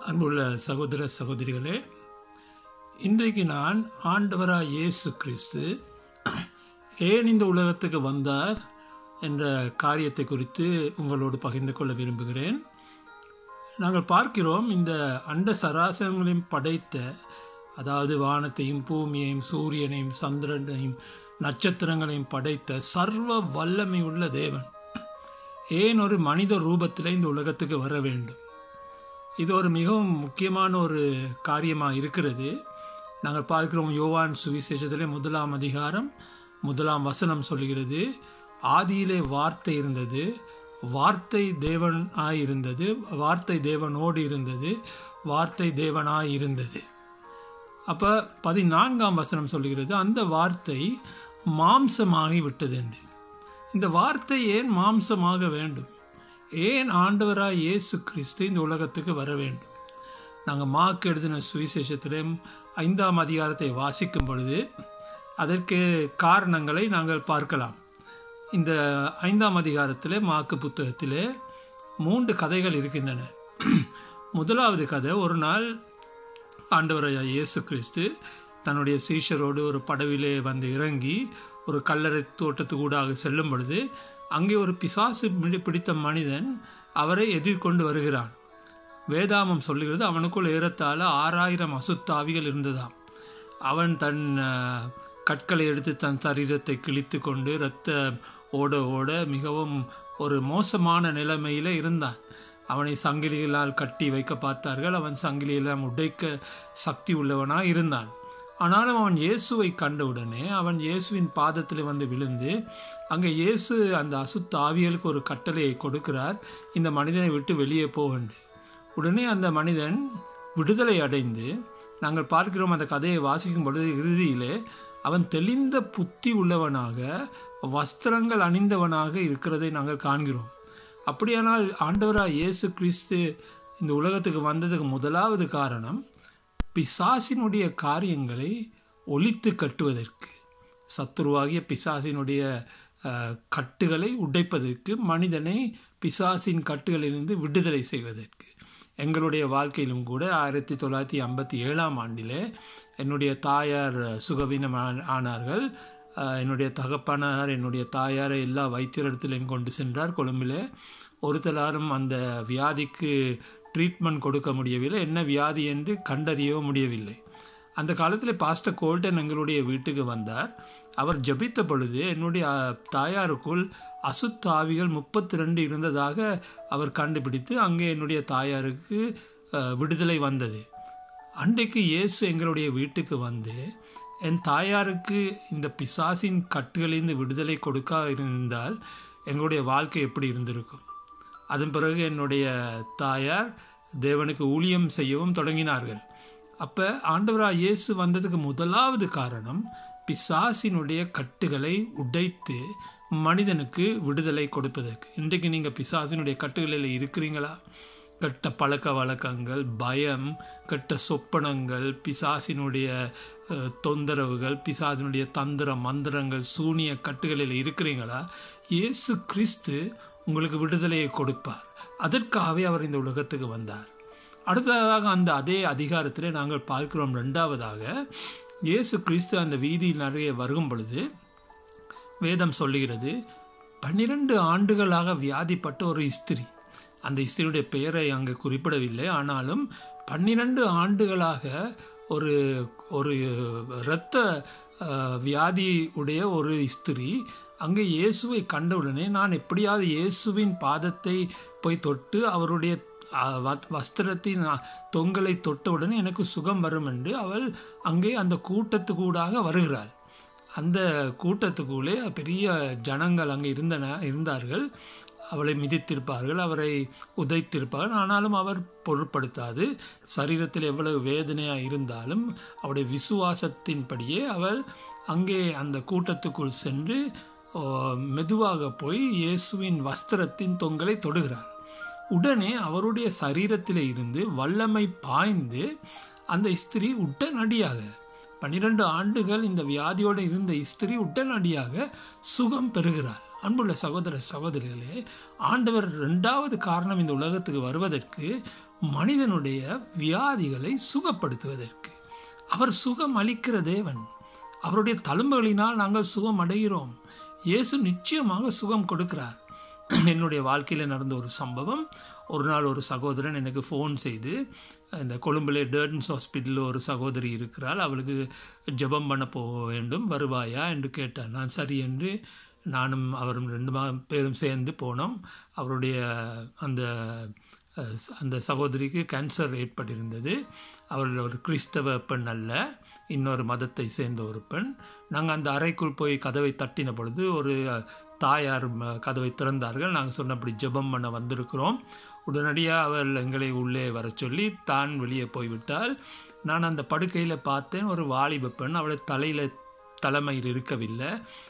அன்புள்ள சகோதர சகோதரிகளே இன்றைக்கு நான் ஆண்டவராக இயேசு கிறிஸ்து ஏன் இந்த உலகத்துக்கு வந்தார் என்ற காரியத்தை குறித்து உங்களோடு பகிர்ந்து கொள்ள விரும்புகிறேன் நாங்கள் பார்க்கிறோம் இந்த அண்ட சராசரங்களையும் படைத்த அதாவது வானத்தையும் பூமியையும் சூரியனையும் சந்திரனையும் நட்சத்திரங்களையும் படைத்த சர்வ வல்லமை உள்ள தேவன் ஏன் ஒரு மனித ரூபத்தில் இந்த உலகத்துக்கு வர வேண்டும் இது ஒரு மிகவும் முக்கியமான ஒரு காரியமாக இருக்கிறது நாங்கள் பார்க்கிறோம் யோவான் சுவிசேஷத்திலே முதலாம் அதிகாரம் முதலாம் வசனம் சொல்கிறது ஆதியிலே வார்த்தை இருந்தது வார்த்தை தேவன் இருந்தது வார்த்தை தேவனோடு இருந்தது வார்த்தை தேவனாய் இருந்தது அப்போ பதினான்காம் வசனம் சொல்லுகிறது அந்த வார்த்தை மாம்சமாகி விட்டது என்று இந்த வார்த்தை ஏன் மாம்சமாக வேண்டும் ஏன் ஆண்டவராக இயேசு கிறிஸ்து இந்த உலகத்துக்கு வர வேண்டும் நாங்கள் மாக்கு எழுதின சுவிசேஷத்திலே ஐந்தாம் அதிகாரத்தை வாசிக்கும் பொழுது அதற்கு காரணங்களை நாங்கள் பார்க்கலாம் இந்த ஐந்தாம் அதிகாரத்தில் மாக்கு புத்தகத்திலே மூன்று கதைகள் இருக்கின்றன முதலாவது கதை ஒரு நாள் ஆண்டவராக இயேசு கிறிஸ்து தன்னுடைய சீஷரோடு ஒரு படவிலே வந்து இறங்கி ஒரு கல்லறை தோட்டத்துக்கூடாக செல்லும் பொழுது அங்கே ஒரு பிசாசு பிடித்த மனிதன் அவரை எதிர்கொண்டு வருகிறான் வேதாமம் சொல்லுகிறது அவனுக்குள் ஏறத்தாழ ஆறாயிரம் அசுத்தாவிகள் இருந்ததாம் அவன் தன் கற்களை எடுத்து தன் சரீரத்தை கிழித்து கொண்டு இரத்த ஓட ஓட மிகவும் ஒரு மோசமான நிலைமையில் இருந்தான் அவனை சங்கிலிகளால் கட்டி வைக்க பார்த்தார்கள் அவன் சங்கிலியெல்லாம் உடைக்க சக்தி உள்ளவனாக இருந்தான் ஆனாலும் அவன் இயேசுவை கண்டவுடனே அவன் இயேசுவின் பாதத்தில் வந்து விழுந்து அங்கே இயேசு அந்த அசுத்த ஆவியலுக்கு ஒரு கட்டளையை கொடுக்கிறார் இந்த மனிதனை விட்டு வெளியே போகண்டு உடனே அந்த மனிதன் விடுதலை அடைந்து நாங்கள் பார்க்கிறோம் அந்த கதையை வாசிக்கும் பொழுது இறுதியிலே அவன் தெளிந்த புத்தி உள்ளவனாக வஸ்திரங்கள் அணிந்தவனாக இருக்கிறதை நாங்கள் காண்கிறோம் அப்படியானால் ஆண்டவராக இயேசு கிறிஸ்து இந்த உலகத்துக்கு வந்ததுக்கு முதலாவது காரணம் பிசாசினுடைய காரியங்களை ஒழித்து கட்டுவதற்கு சத்துருவாகிய பிசாசினுடைய கட்டுகளை உடைப்பதற்கு மனிதனை பிசாசின் கட்டுகளிலிருந்து விடுதலை செய்வதற்கு எங்களுடைய வாழ்க்கையிலும் கூட ஆயிரத்தி தொள்ளாயிரத்தி ஐம்பத்தி ஏழாம் ஆண்டில் என்னுடைய தாயார் சுகவீனம் ஆனார்கள் என்னுடைய தகப்பனார் என்னுடைய தாயாரை எல்லா வைத்தியரிடத்திலையும் கொண்டு சென்றார் கொழும்பில் ஒருத்தலாரும் அந்த வியாதிக்கு ட்ரீட்மெண்ட் கொடுக்க முடியவில்லை என்ன வியாதி என்று கண்டறியவும் முடியவில்லை அந்த காலத்தில் பாஸ்டர் கோல்டன் எங்களுடைய வீட்டுக்கு வந்தார் அவர் ஜபித்த பொழுது என்னுடைய தாயாருக்குள் அசுத்த ஆவிகள் முப்பத்தி ரெண்டு இருந்ததாக அவர் கண்டுபிடித்து அங்கே என்னுடைய தாயாருக்கு விடுதலை வந்தது அன்றைக்கு இயேசு எங்களுடைய வீட்டுக்கு வந்து என் தாயாருக்கு இந்த பிசாசின் கட்டுகளிலிருந்து விடுதலை கொடுக்க இருந்தால் எங்களுடைய வாழ்க்கை எப்படி இருந்திருக்கும் அதன் பிறகு என்னுடைய தாயார் தேவனுக்கு ஊழியம் செய்யவும் தொடங்கினார்கள் அப்போ ஆண்டவராக இயேசு வந்ததுக்கு முதலாவது காரணம் பிசாசினுடைய கட்டுகளை உடைத்து மனிதனுக்கு விடுதலை கொடுப்பதற்கு இன்றைக்கு நீங்கள் பிசாசினுடைய கட்டுகளில் இருக்கிறீங்களா கெட்ட பழக்க வழக்கங்கள் பயம் கெட்ட சொப்பனங்கள் பிசாசினுடைய தொந்தரவுகள் பிசாசினுடைய தந்திர மந்திரங்கள் சூனிய கட்டுகளில் இருக்கிறீங்களா இயேசு கிறிஸ்து உங்களுக்கு விடுதலையை கொடுப்பார் அதற்காகவே அவர் இந்த உலகத்துக்கு வந்தார் அடுத்ததாக அந்த அதே அதிகாரத்திலே நாங்கள் பார்க்கிறோம் ரெண்டாவதாக இயேசு கிறிஸ்து அந்த வீதியில் நிறைய வருகும் பொழுது வேதம் சொல்லுகிறது பன்னிரண்டு ஆண்டுகளாக வியாதிப்பட்ட ஒரு இஸ்திரி அந்த இஸ்திரியுடைய பெயரை அங்கே குறிப்பிடவில்லை ஆனாலும் பன்னிரண்டு ஆண்டுகளாக ஒரு ஒரு இரத்த வியாதி உடைய ஒரு இஸ்திரி அங்கே இயேசுவை கண்டவுடனே நான் எப்படியாவது இயேசுவின் பாதத்தை போய் தொட்டு அவருடைய வஸ்திரத்தின் தொங்கலை தொட்டவுடனே எனக்கு சுகம் வரும் என்று அவள் அங்கே அந்த கூட்டத்துக்கூடாக வருகிறாள் அந்த கூட்டத்துக்குள்ளே பெரிய ஜனங்கள் அங்கே இருந்தன இருந்தார்கள் அவளை மிதித்திருப்பார்கள் அவரை உதைத்திருப்பார்கள் ஆனாலும் அவர் பொருட்படுத்தாது சரீரத்தில் எவ்வளவு வேதனையாக இருந்தாலும் அவருடைய விசுவாசத்தின்படியே அவள் அங்கே அந்த கூட்டத்துக்குள் சென்று மெதுவாக போய் இயேசுவின் வஸ்திரத்தின் தொங்கலை தொடுகிறார் உடனே அவருடைய சரீரத்தில் இருந்து வல்லமை பாய்ந்து அந்த ஸ்திரீ உடனடியாக பன்னிரண்டு ஆண்டுகள் இந்த வியாதியோடு இருந்த ஸ்திரீ உடனடியாக சுகம் பெறுகிறார் அன்புள்ள சகோதர சகோதரிகளே ஆண்டவர் ரெண்டாவது காரணம் இந்த உலகத்துக்கு வருவதற்கு மனிதனுடைய வியாதிகளை சுகப்படுத்துவதற்கு அவர் சுகம் அளிக்கிற தேவன் அவருடைய தழும்புகளினால் நாங்கள் சுகம் அடைகிறோம் இயேசு நிச்சயமாக சுகம் கொடுக்கிறார் என்னுடைய வாழ்க்கையில் நடந்த ஒரு சம்பவம் ஒரு நாள் ஒரு சகோதரன் எனக்கு ஃபோன் செய்து இந்த கொழும்புல டேர்டன்ஸ் ஹாஸ்பிட்டலில் ஒரு சகோதரி இருக்கிறாள் அவளுக்கு ஜெபம் பண்ண போக வேண்டும் வருவாயா என்று கேட்டார் நான் சரி என்று நானும் அவரும் ரெண்டு மா பேரும் சேர்ந்து போனோம் அவருடைய அந்த அஹ், அந்த சகோதரிக்கு கேன்சர் ஏற்பட்டிருந்தது அவள் ஒரு கிறிஸ்தவ பெண் அல்ல இன்னொரு மதத்தை சேர்ந்த ஒரு பெண் நாங்கள் அந்த அறைக்குள் போய் கதவை தட்டின பொழுது ஒரு அஹ், தாயார் ம- கதவை திறந்தார்கள் நாங்கள் சொன்னபடி ஜெபம் பண்ண வந்திருக்கிறோம் உடனடியாக அவள் எங்களை உள்ளே வர சொல்லி தான் வெளியே போய்விட்டால் நான் அந்த படுக்கையில் பார்த்தேன் ஒரு வாலிப பெண் அவளை தலையில் தலைமையில் இருக்கவில்லை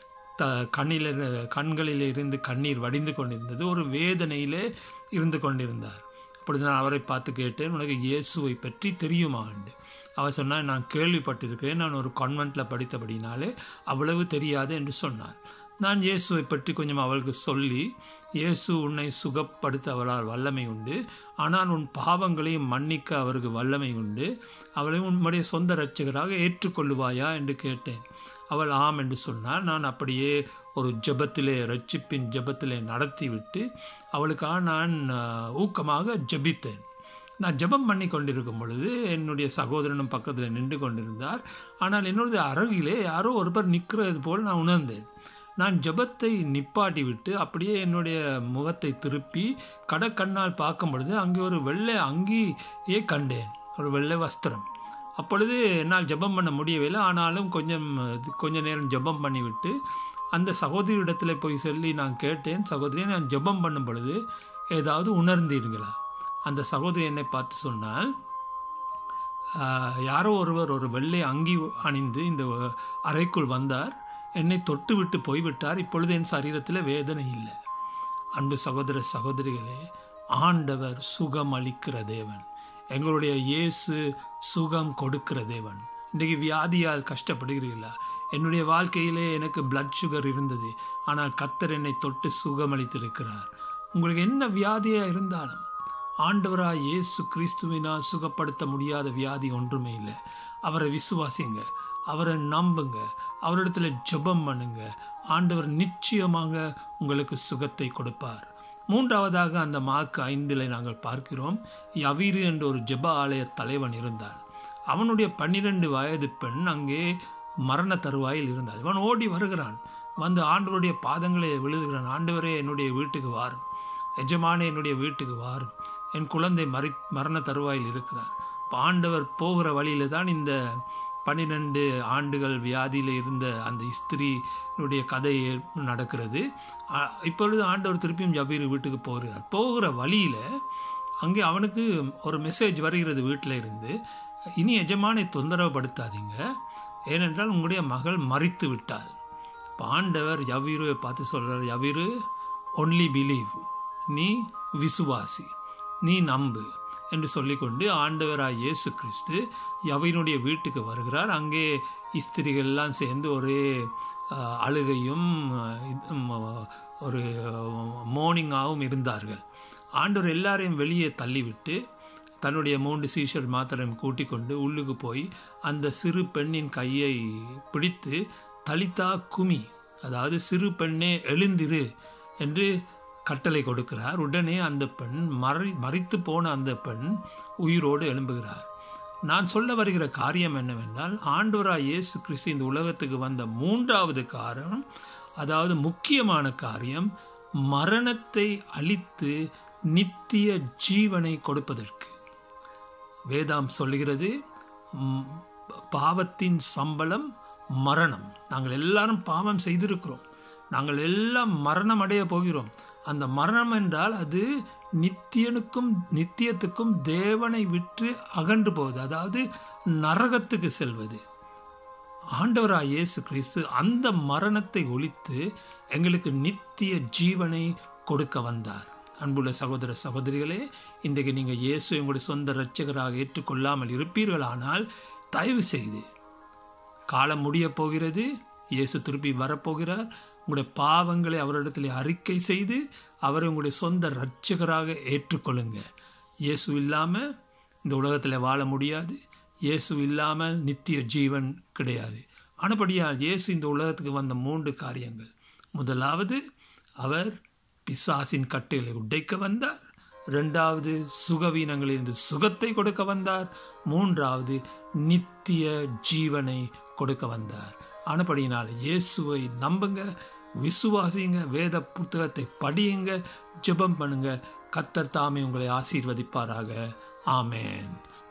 த கண்ணில் கண்களில் இருந்து கண்ணீர் வடிந்து கொண்டிருந்தது ஒரு வேதனையிலே இருந்து கொண்டிருந்தார் அப்பொழுது நான் அவரை பார்த்து கேட்டேன் உனக்கு இயேசுவை பற்றி தெரியுமா என்று அவர் சொன்னார் நான் கேள்விப்பட்டிருக்கிறேன் நான் ஒரு கான்வெண்ட்டில் படித்தபடினாலே அவ்வளவு தெரியாது என்று சொன்னார் நான் இயேசுவை பற்றி கொஞ்சம் அவளுக்கு சொல்லி இயேசு உன்னை சுகப்படுத்த அவளால் வல்லமை உண்டு ஆனால் உன் பாவங்களையும் மன்னிக்க அவருக்கு வல்லமை உண்டு அவளை உன்னுடைய சொந்த இரட்சகராக ஏற்றுக்கொள்ளுவாயா என்று கேட்டேன் அவள் ஆம் என்று சொன்னார் நான் அப்படியே ஒரு ஜெபத்திலே ரட்சிப்பின் ஜெபத்திலே நடத்திவிட்டு அவளுக்காக நான் அஹ், ஊக்கமாக ஜெபித்தேன் நான் ஜெபம் பண்ணி கொண்டிருக்கும் பொழுது என்னுடைய சகோதரனும் பக்கத்தில் நின்று கொண்டிருந்தார் ஆனால் என்னுடைய அருகிலே யாரோ ஒருவர் நிற்கிறது போல் நான் உணர்ந்தேன் நான் ஜெபத்தை நிப்பாட்டி விட்டு அப்படியே என்னுடைய முகத்தை திருப்பி கடற்கண்ணால் பார்க்கும் பொழுது அங்கே ஒரு வெள்ளை அங்கியே கண்டேன் ஒரு வெள்ளை வஸ்திரம் அப்பொழுது என்னால் ஜெபம் பண்ண முடியவில்லை ஆனாலும் கொஞ்சம் கொஞ்ச நேரம் ஜெபம் பண்ணிவிட்டு அந்த சகோதரியிடத்தில் போய் சொல்லி நான் கேட்டேன் சகோதரியை நான் ஜெபம் பண்ணும் பொழுது ஏதாவது உணர்ந்தீர்களா அந்த சகோதரி என்னை பார்த்து சொன்னால் ஆஹ், யாரோ ஒருவர் ஒரு வெள்ளை அங்கி அணிந்து இந்த அறைக்குள் வந்தார் என்னை தொட்டு விட்டு போய்விட்டார் இப்பொழுது என் சரீரத்தில் வேதனை இல்லை அன்பு சகோதர சகோதரிகளே ஆண்டவர் சுகம் அளிக்கிற தேவன் எங்களுடைய இயேசு சுகம் கொடுக்கிற தேவன் இன்றைக்கு வியாதியால் கஷ்டப்படுகிறீர்களா என்னுடைய வாழ்க்கையிலே எனக்கு பிளட் சுகர் இருந்தது ஆனால் கத்தர் என்னை தொட்டு சுகமளித்திருக்கிறார் உங்களுக்கு என்ன வியாதியாக இருந்தாலும் ஆண்டவராய் இயேசு கிறிஸ்துவினால் சுகப்படுத்த முடியாத வியாதி ஒன்றுமே இல்லை அவரை விசுவாசிங்க அவரை நம்புங்க அவரிடத்துல ஜெபம் பண்ணுங்க ஆண்டவர் நிச்சயமாக உங்களுக்கு சுகத்தை கொடுப்பார் மூன்றாவதாக அந்த மார்க் ஐந்தில் நாங்கள் பார்க்கிறோம் யவீரு என்ற ஒரு ஜெப ஆலய தலைவன் இருந்தான் அவனுடைய பன்னிரண்டு வயது பெண் அங்கே மரண தருவாயில் இருந்தாள் இவன் ஓடி வருகிறான் வந்து ஆண்டவருடைய பாதங்களை விழுதுகிறான் ஆண்டவரே என்னுடைய வீட்டுக்கு வாரும் எஜமானே என்னுடைய வீட்டுக்கு வாரும் என் குழந்தை மறி மரண தருவாயில் இருக்கிறார் இப்போ ஆண்டவர் போகிற வழியில தான் இந்த பன்னிரெண்டு ஆண்டுகள் வியாதியில் இருந்த அந்த ஸ்திரீனுடைய கதை நடக்கிறது அ- இப்பொழுது ஆண்டவர் திருப்பியும் ஜபீர் வீட்டுக்கு போகிறார் போகிற வழியில் அங்கே அவனுக்கு ஒரு மெசேஜ் வருகிறது வீட்டில் இருந்து இனி எஜமானை தொந்தரவுப்படுத்தாதீங்க ஏனென்றால் உங்களுடைய மகள் மறித்து விட்டாள் இப்போ ஆண்டவர் யவீருவை பார்த்து சொல்கிறார் யவீரு ஒன்லி பிலீவ் நீ விசுவாசி நீ நம்பு என்று சொல்லிக்கொண்டு ஆண்டவராய் இயேசு கிறிஸ்து யவீனுடைய வீட்டுக்கு வருகிறார் அங்கே ஸ்திரிகள் எல்லாம் சேர்ந்து ஒரே அஹ், அழுகையும் அஹ், இதும், அஹ், ஒரு மோர்னிங்காகவும் இருந்தார்கள் ஆண்டவர் எல்லாரையும் வெளியே தள்ளிவிட்டு தன்னுடைய மூன்று சீஷர் மாத்திரம் கூட்டிக் கொண்டு உள்ளுக்கு போய் அந்த சிறு பெண்ணின் கையை பிடித்து தலித்தா குமி அதாவது சிறு பெண்ணே எழுந்திரு என்று கட்டளை கொடுக்கிறார் உடனே அந்த பெண் மறி மறித்து போன அந்த பெண் உயிரோடு எழும்புகிறார் நான் சொல்ல வருகிற காரியம் என்னவென்றால் ஆண்டவராய் இயேசு கிறிஸ்து இந்த உலகத்துக்கு வந்த மூன்றாவது காரணம் அதாவது முக்கியமான காரியம் மரணத்தை அழித்து நித்திய ஜீவனை கொடுப்பதற்கு வேதாம் சொல்லுகிறது ம், பாவத்தின் சம்பளம் மரணம் நாங்கள் எல்லாரும் பாவம் செய்திருக்கிறோம் நாங்கள் எல்லாம் மரணம் அடைய போகிறோம் அந்த மரணம் என்றால் அது நித்தியனுக்கும் நித்தியத்துக்கும் தேவனை விட்டு அகன்று போவது அதாவது நரகத்துக்கு செல்வது ஆண்டவராய் இயேசு கிறிஸ்து அந்த மரணத்தை ஒழித்து எங்களுக்கு நித்திய ஜீவனை கொடுக்க வந்தார் அன்புள்ள சகோதர சகோதரிகளே இன்றைக்கு நீங்கள் இயேசு உங்களுடைய சொந்த இரட்சகராக ஏற்றுக்கொள்ளாமல் இருப்பீர்களானால் தயவு செய்து காலம் முடியப் போகிறது இயேசு திருப்பி வரப்போகிறார் உங்களுடைய பாவங்களை அவரிடத்தில் அறிக்கை செய்து அவரை உங்களுடைய சொந்த இரட்சகராக ஏற்றுக்கொள்ளுங்க இயேசு இல்லாமல் இந்த உலகத்தில் வாழ முடியாது இயேசு இல்லாமல் நித்திய ஜீவன் கிடையாது ஆனபடியால் இயேசு இந்த உலகத்துக்கு வந்த மூன்று காரியங்கள் முதலாவது அவர் பிசாசின் கட்டைகளை உடைக்க வந்தார் ரெண்டாவது சுகவீனங்களிலிருந்து சுகத்தை கொடுக்க வந்தார் மூன்றாவது நித்திய ஜீவனை கொடுக்க வந்தார் ஆனபடியினால் இயேசுவை நம்புங்க விசுவாசிங்க வேத புத்தகத்தை படியுங்க ஜெபம் பண்ணுங்க கத்தர் தாமே உங்களை ஆசீர்வதிப்பாராக ஆமேன்